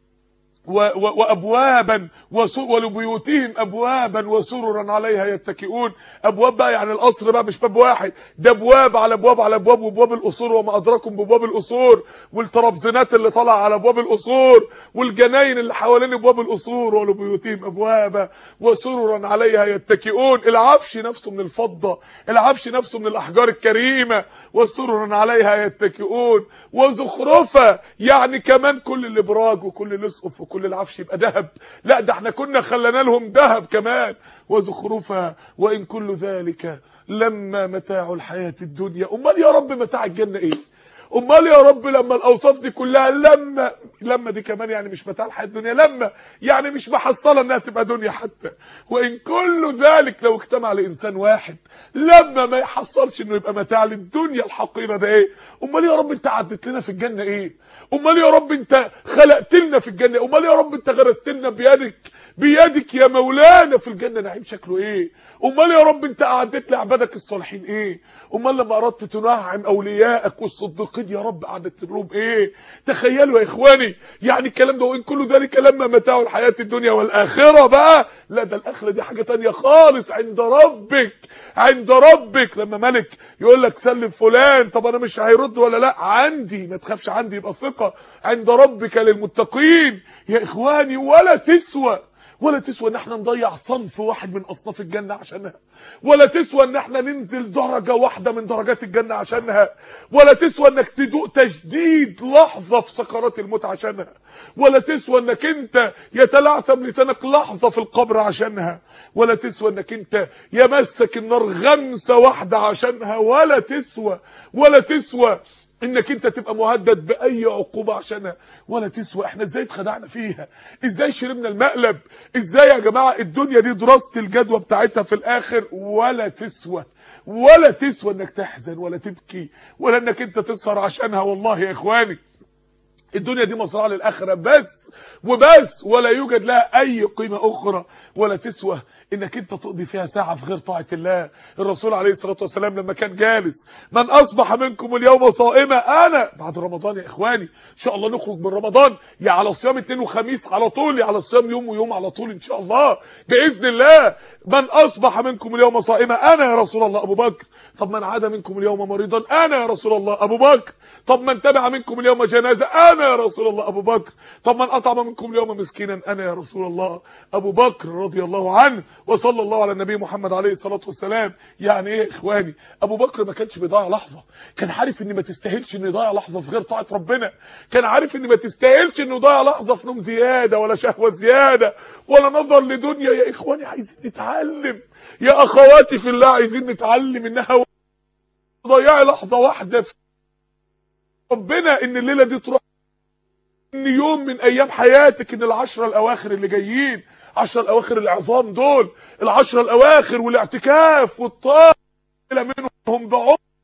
S1: و و وابوابا ولبيوتهم ابوابا وسررا عليها يتكئون ابواب بقى يعني القصر بقى مش باب واحد ده ابواب على ابواب على ابواب وابواب القصور وما ادراكم بابواب القصور والترابزينات اللي طالعه على ابواب القصور والجناين اللي حوالين ابواب القصور ولبيوتهم ابوابا وسررا عليها يتكئون العفش نفسه من الفضه العفش نفسه من الاحجار الكريمه وسررا عليها يتكئون وزخرفه يعني كمان كل الابراج وكل الاسقف وكل العفش يبقى ذهب لا ده احنا كنا خلينا لهم ذهب كمان وزخرفها وان كل ذلك لما متاع الحياه الدنيا امال يا رب متاع الجنه ايه امال يا رب لما الاوصاف دي كلها لما لما دي كمان يعني مش متاع الحياه الدنيا لما يعني مش محصله انها تبقى دنيا حتى وان كل ذلك لو اجتمع لانسان واحد لما ما يحصلش انه يبقى متاع للدنيا الحقيره ده ايه امال يا رب انت عدت لنا في الجنه ايه امال يا رب انت خلقت لنا في الجنه امال يا رب انت غرست لنا بيدك بيدك يا مولانا في الجنه نعيم شكله ايه امال يا رب انت اعدت لعبادك الصالحين ايه امال لما اردت تنعم اوليائك والصديقين يا رب اعدت لهم ايه تخيلوا يا اخواني يعني الكلام ده وان كل ذلك لما متاع الحياه الدنيا والاخره بقى لا ده الاخره دي حاجه تانية خالص عند ربك عند ربك لما ملك يقول لك سلم فلان طب انا مش هيرد ولا لا عندي ما تخافش عندي يبقى ثقه عند ربك للمتقين يا اخواني ولا تسوى ولا تسوى ان احنا نضيع صنف واحد من اصناف الجنه عشانها ولا تسوى ان احنا ننزل درجه واحده من درجات الجنه عشانها ولا تسوى انك تدوق تجديد لحظه في سكرات الموت عشانها ولا تسوى انك انت يتلعثم لسانك لحظه في القبر عشانها ولا تسوى انك انت يمسك النار غمسه واحده عشانها ولا تسوى ولا تسوى انك انت تبقى مهدد باي عقوبه عشانها ولا تسوى احنا ازاي اتخدعنا فيها ازاي شربنا المقلب ازاي يا جماعه الدنيا دي دراسه الجدوى بتاعتها في الاخر ولا تسوى ولا تسوى انك تحزن ولا تبكي ولا انك انت تسهر عشانها والله يا اخواني الدنيا دي مزرعه للاخره بس وبس ولا يوجد لها اي قيمه اخرى ولا تسوى انك انت تقضي فيها ساعه في غير طاعه الله الرسول عليه الصلاه والسلام لما كان جالس من اصبح منكم اليوم صائما انا بعد رمضان يا اخواني ان شاء الله نخرج من رمضان يا على صيام اثنين وخميس على طول يا على صيام يوم ويوم على طول ان شاء الله باذن الله من اصبح منكم اليوم صائما انا يا رسول الله ابو بكر طب من عاد منكم اليوم مريضا انا يا رسول الله ابو بكر طب من تبع منكم اليوم جنازه انا يا رسول الله ابو بكر طب من اطعم منكم اليوم مسكينا انا يا رسول الله ابو بكر رضي الله عنه وصلى الله على النبي محمد عليه الصلاه والسلام يعني ايه يا اخواني ابو بكر ما كانش بيضيع لحظه كان عارف ان ما تستاهلش انه يضيع لحظه في غير طاعه ربنا كان عارف ان ما تستاهلش انه يضيع لحظه في نوم زياده ولا شهوه زياده ولا نظر لدنيا يا اخواني عايزين نتعلم يا اخواتي في الله عايزين نتعلم انها ضيعي لحظه واحده في ربنا ان الليله دي تروح ان يوم من ايام حياتك ان العشرة الاواخر اللي جايين عشرة الاواخر العظام دول العشرة الاواخر والاعتكاف والطاعه منهم بعمر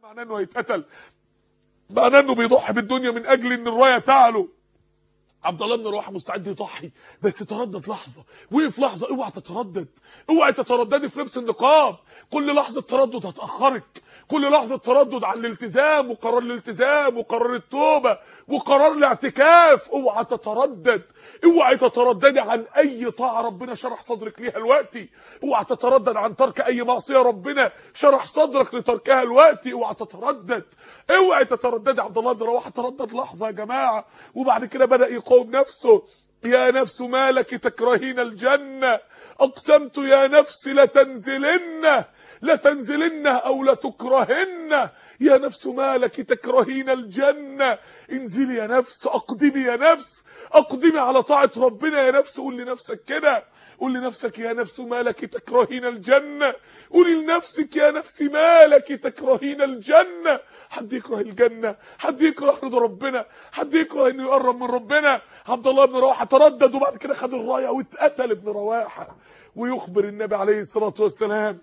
S1: معناه انه هيتقتل معناه انه بيضحي بالدنيا من اجل ان الرايه تعلو عبد الله بن رواحه مستعد يضحي بس تردد لحظه وقف لحظه اوعى تتردد اوعى تترددي في لبس النقاب كل لحظه تردد هتاخرك كل لحظه تردد عن الالتزام وقرار الالتزام وقرار التوبه وقرار الاعتكاف اوعى تتردد اوعى تترددي عن اي طاعه ربنا شرح صدرك ليها دلوقتي اوعى تتردد عن ترك اي معصيه ربنا شرح صدرك لتركها دلوقتي اوعى تتردد اوعى تترددي عبد الله بن رواحه تردد لحظه يا جماعه وبعد كده بدا يقاوم نفسه يا نفس ما لك تكرهين الجنة أقسمت يا نفس لتنزلن لتنزلن أو لتكرهن يا نفس ما لك تكرهين الجنة انزلي يا نفس أقدمي يا نفس أقدمي على طاعة ربنا يا نفس قول لنفسك كده قول لنفسك يا نفس ما لك تكرهين الجنة قولي لنفسك يا نفس ما لك تكرهين الجنة حد يكره الجنة حد يكره رضا ربنا حد يكره انه يقرب من ربنا عبد الله بن رواحة تردد وبعد كده خد الراية واتقتل ابن رواحة ويخبر النبي عليه الصلاة والسلام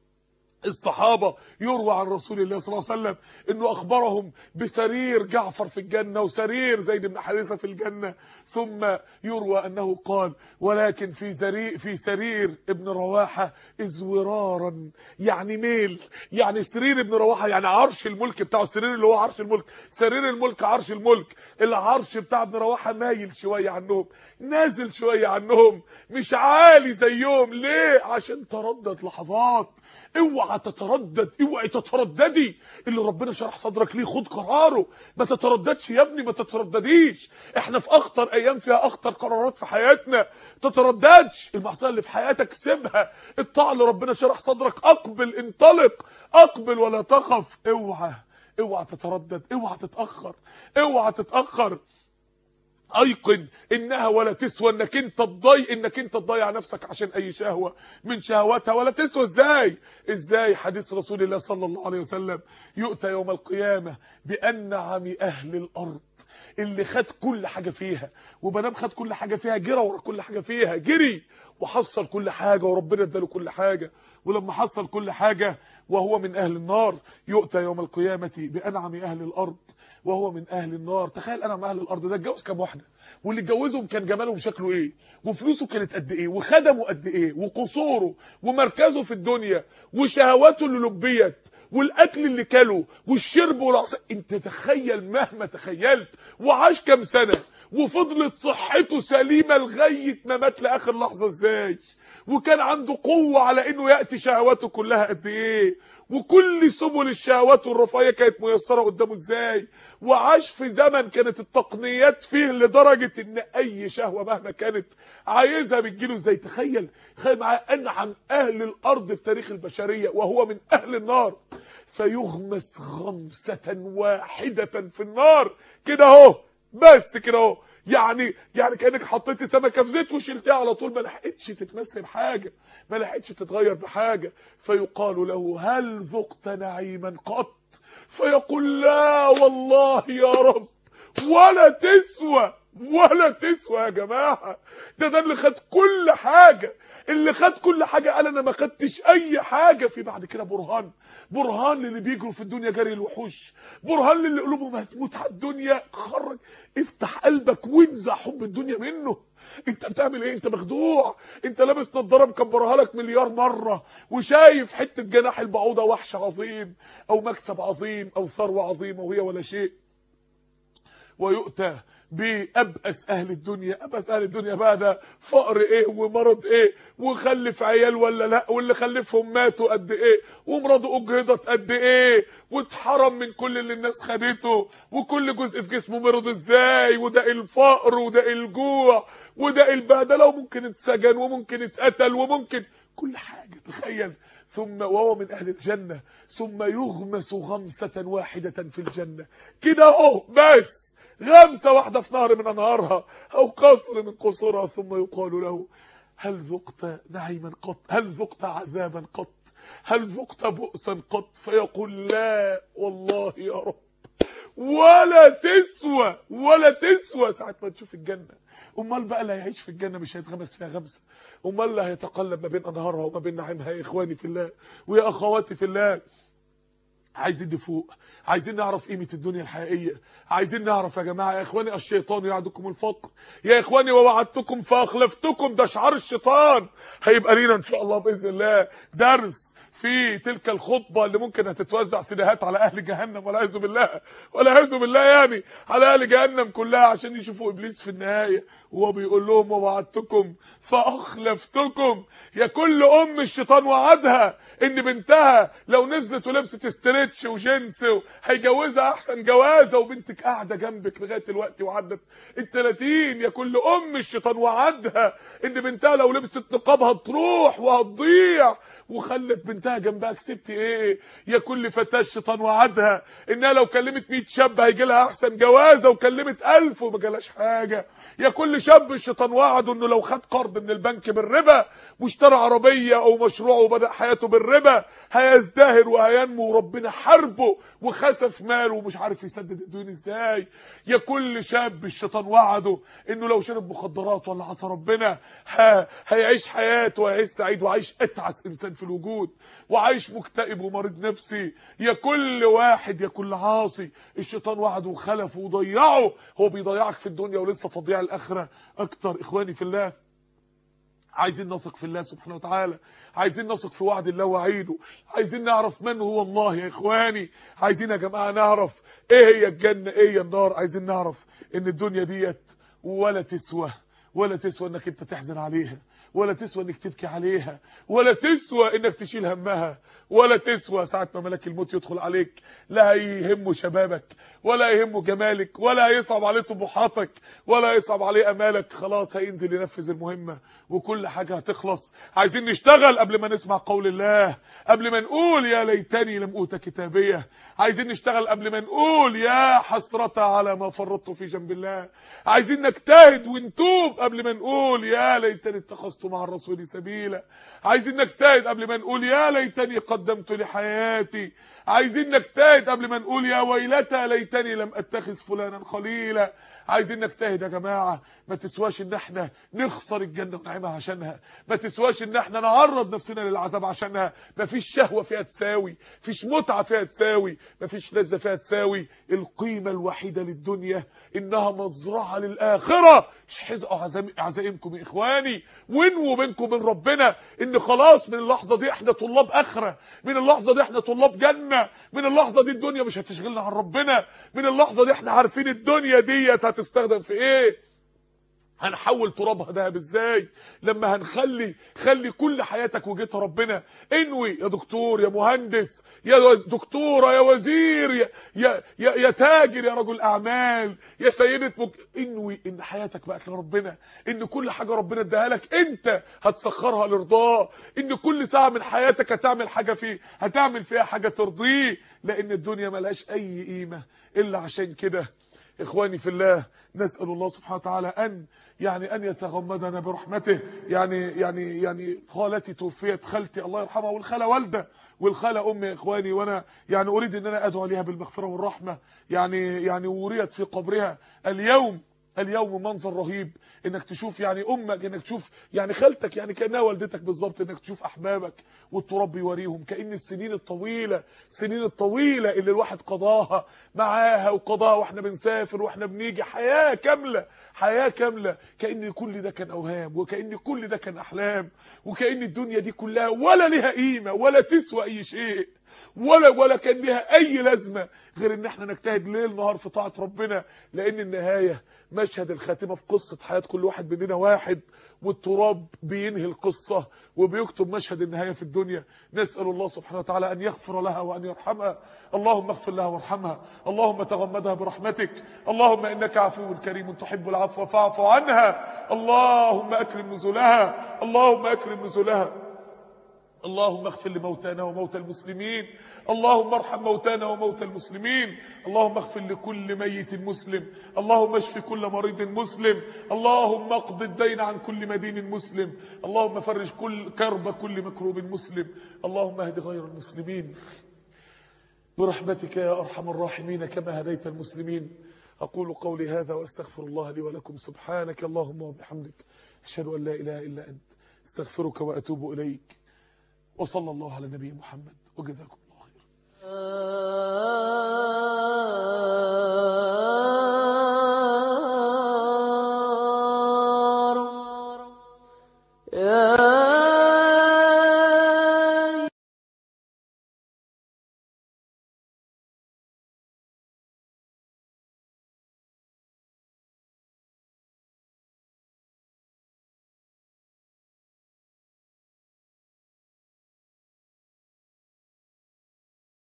S1: الصحابة يروى عن رسول الله صلى الله عليه وسلم انه اخبرهم بسرير جعفر في الجنة وسرير زيد بن حارثة في الجنة ثم يروى انه قال ولكن في زري في سرير ابن رواحة ازورارا يعني ميل يعني سرير ابن رواحة يعني عرش الملك بتاعه السرير اللي هو عرش الملك سرير الملك عرش الملك العرش بتاع ابن رواحة مايل شوية عنهم نازل شوية عنهم مش عالي زيهم ليه عشان تردد لحظات اوعى تتردد اوعي تترددي اللي ربنا شرح صدرك ليه خد قراره ما تترددش يا ابني ما تتردديش احنا في اخطر ايام فيها اخطر قرارات في حياتنا تترددش المعصيه اللي في حياتك سيبها الطاعه اللي ربنا شرح صدرك اقبل انطلق اقبل ولا تخف اوعى اوعى تتردد اوعى تتاخر اوعى تتاخر ايقن انها ولا تسوى انك انت تضيع انك انت تضيع نفسك عشان اي شهوه من شهواتها ولا تسوى ازاي ازاي حديث رسول الله صلى الله عليه وسلم يؤتى يوم القيامه بانعم اهل الارض اللي خد كل حاجه فيها ومادام خد كل حاجه فيها جرى ورا كل حاجه فيها جري وحصل كل حاجه وربنا اداله كل حاجه ولما حصل كل حاجه وهو من اهل النار يؤتى يوم القيامه بانعم اهل الارض وهو من اهل النار تخيل انعم اهل الارض ده اتجوز كام واحده واللي اتجوزهم كان جمالهم شكله ايه وفلوسه كانت قد ايه وخدمه قد ايه وقصوره ومركزه في الدنيا وشهواته اللي لبيت والاكل اللي كله والشرب والعصير انت تخيل مهما تخيلت وعاش كام سنه وفضلت صحته سليمه لغايه ما مات لاخر لحظه ازاي وكان عنده قوه على انه ياتي شهواته كلها قد ايه وكل سبل الشهوات والرفاهيه كانت ميسره قدامه ازاي وعاش في زمن كانت التقنيات فيه لدرجه ان اي شهوه مهما كانت عايزها بتجيله ازاي تخيل تخيل معاه انعم اهل الارض في تاريخ البشريه وهو من اهل النار فيغمس غمسه واحده في النار كده اهو بس كده اهو يعني يعني كانك حطيتي سمكه في زيت وشلتيها على طول ما لحقتش تتمثل بحاجه ما لحقتش تتغير بحاجه فيقال له هل ذقت نعيما قط فيقول لا والله يا رب ولا تسوى ولا تسوى يا جماعه ده ده اللي خد كل حاجه اللي خد كل حاجه قال انا ما خدتش اي حاجه في بعد كده برهان برهان للي بيجروا في الدنيا جري الوحوش برهان للي قلوبهم هتموت على الدنيا خرج افتح قلبك وانزع حب الدنيا منه انت بتعمل ايه انت مخدوع انت لابس نضاره مكبرها لك مليار مره وشايف حته جناح البعوضه وحش عظيم او مكسب عظيم او ثروه عظيمه وهي ولا شيء ويؤتى بأبأس أهل الدنيا أبأس أهل الدنيا بقى ده فقر إيه ومرض إيه وخلف عيال ولا لا واللي خلفهم ماتوا قد إيه ومراته أجهضت قد إيه واتحرم من كل اللي الناس خدته وكل جزء في جسمه مرض إزاي وده الفقر وده الجوع وده البهدلة وممكن اتسجن وممكن اتقتل وممكن كل حاجة تخيل ثم وهو من أهل الجنة ثم يغمس غمسة واحدة في الجنة كده اهو بس غمسة واحدة في نهر من أنهارها أو قصر من قصورها ثم يقال له هل ذقت نعيما قط هل ذقت عذابا قط هل ذقت بؤسا قط فيقول لا والله يا رب ولا تسوى ولا تسوى ساعة ما تشوف الجنة امال بقى اللي هيعيش في الجنة مش هيتغمس فيها غمسة امال اللي هيتقلب ما بين انهارها وما بين نعيمها يا اخواني في الله ويا اخواتي في الله عايزين نفوق عايزين نعرف قيمة الدنيا الحقيقية عايزين نعرف يا جماعة يا اخواني الشيطان يعدكم الفقر يا اخواني ووعدتكم فاخلفتكم ده شعار الشيطان هيبقى لينا ان شاء الله باذن الله درس في تلك الخطبة اللي ممكن هتتوزع سيديهات على اهل جهنم والعياذ بالله والعياذ بالله يعني على اهل جهنم كلها عشان يشوفوا ابليس في النهاية وهو بيقول لهم ووعدتكم فاخلفتكم يا كل ام الشيطان وعدها ان بنتها لو نزلت ولبست استريتش وجنس هيجوزها احسن جوازه وبنتك قاعده جنبك لغايه دلوقتي وعدت ال 30 يا كل ام الشيطان وعدها ان بنتها لو لبست نقاب هتروح وهتضيع وخلت بنتها جنبها كسبت ايه يا كل فتاه الشيطان وعدها انها لو كلمت 100 شاب هيجي لها احسن جوازه وكلمت 1000 وما جالهاش حاجه يا كل شاب الشيطان وعده انه لو خد قرض من البنك بالربا واشترى عربيه او مشروع وبدا حياته بالربا هيزدهر وهينمو وربنا حاربه وخسف ماله ومش عارف يسدد الديون ازاي يا كل شاب الشيطان وعده انه لو شرب مخدرات ولا عصى ربنا ها هيعيش حياته وهيعيش سعيد وعايش اتعس انسان في الوجود وعايش مكتئب ومريض نفسي يا كل واحد يا كل عاصي الشيطان وعده وخلفه وضيعه هو بيضيعك في الدنيا ولسه تضيع الاخره اكتر اخواني في الله عايزين نثق في الله سبحانه وتعالى عايزين نثق في وعد الله وعيده عايزين نعرف من هو الله يا اخواني عايزين يا جماعه نعرف ايه هي الجنه ايه هي النار عايزين نعرف ان الدنيا ديت ولا تسوى ولا تسوى انك انت تحزن عليها ولا تسوى انك تبكي عليها ولا تسوى انك تشيل همها ولا تسوى ساعة ما ملك الموت يدخل عليك لا يهمه شبابك ولا يهمه جمالك ولا يصعب عليه طموحاتك ولا يصعب عليه امالك خلاص هينزل ينفذ المهمة وكل حاجة هتخلص عايزين نشتغل قبل ما نسمع قول الله قبل ما نقول يا ليتني لم اوت كتابية عايزين نشتغل قبل ما نقول يا حسرة على ما فرطت في جنب الله عايزين نجتهد ونتوب قبل ما نقول يا ليتني اتخذت مع الرسول سبيلا عايزين نجتهد قبل ما نقول يا ليتني قدمت لحياتي عايزين نجتهد قبل ما نقول يا ويلتى ليتني لم اتخذ فلانا خليلا عايزين نجتهد يا جماعه ما تسواش ان احنا نخسر الجنه ونعيمها عشانها ما تسواش ان احنا نعرض نفسنا للعذاب عشانها ما فيش شهوه فيها تساوي فيش متعه فيها تساوي ما فيش لذه فيها تساوي القيمه الوحيده للدنيا انها مزرعه للاخره احزقوا عزائمكم يا اخواني وانووا بينكم وبين ربنا ان خلاص من اللحظه دي احنا طلاب اخره من اللحظه دي احنا طلاب جنه من اللحظه دي الدنيا مش هتشغلنا عن ربنا من اللحظه دي احنا عارفين الدنيا ديت هتستخدم في ايه هنحول ترابها دهب ازاي لما هنخلي خلي كل حياتك وجهتها ربنا انوي يا دكتور يا مهندس يا وز... دكتوره يا وزير يا يا يا, يا تاجر يا رجل اعمال يا سيده مك... انوي ان حياتك بقت لربنا ان كل حاجه ربنا اداها لك انت هتسخرها لرضاه ان كل ساعه من حياتك هتعمل حاجه فيه هتعمل فيها حاجه ترضيه لان الدنيا ملهاش اي قيمه الا عشان كده اخواني في الله نسال الله سبحانه وتعالى ان يعني ان يتغمدنا برحمته يعني يعني يعني خالتي توفيت خالتي الله يرحمها والخاله والده والخاله امي يا اخواني وانا يعني اريد ان انا ادعو لها بالمغفره والرحمه يعني يعني وريت في قبرها اليوم اليوم منظر رهيب انك تشوف يعني امك انك تشوف يعني خالتك يعني كانها والدتك بالظبط انك تشوف احبابك والتراب بيوريهم كان السنين الطويله السنين الطويله اللي الواحد قضاها معاها وقضاها واحنا بنسافر واحنا بنيجي حياه كامله حياه كامله كان كل ده كان اوهام وكان كل ده كان احلام وكان الدنيا دي كلها ولا لها قيمه ولا تسوى اي شيء ولا ولا كان ليها اي لازمه غير ان احنا نجتهد ليل نهار في طاعه ربنا لان النهايه مشهد الخاتمه في قصه حياه كل واحد مننا واحد والتراب بينهي القصه وبيكتب مشهد النهايه في الدنيا نسال الله سبحانه وتعالى ان يغفر لها وان يرحمها اللهم اغفر لها وارحمها اللهم تغمدها برحمتك اللهم انك عفو كريم تحب العفو فاعف عنها اللهم اكرم نزلها اللهم اكرم نزلها اللهم اغفر لموتانا وموتى المسلمين اللهم ارحم موتانا وموتى المسلمين اللهم اغفر لكل ميت مسلم اللهم اشف كل مريض مسلم اللهم اقض الدين عن كل مدين مسلم اللهم فرج كل كرب كل مكروب مسلم اللهم اهد غير المسلمين برحمتك يا ارحم الراحمين كما هديت المسلمين اقول قولي هذا واستغفر الله لي ولكم سبحانك اللهم وبحمدك اشهد ان لا اله الا انت استغفرك واتوب اليك وصلى الله على نبي محمد وجزاكم الله خيرا
S2: آه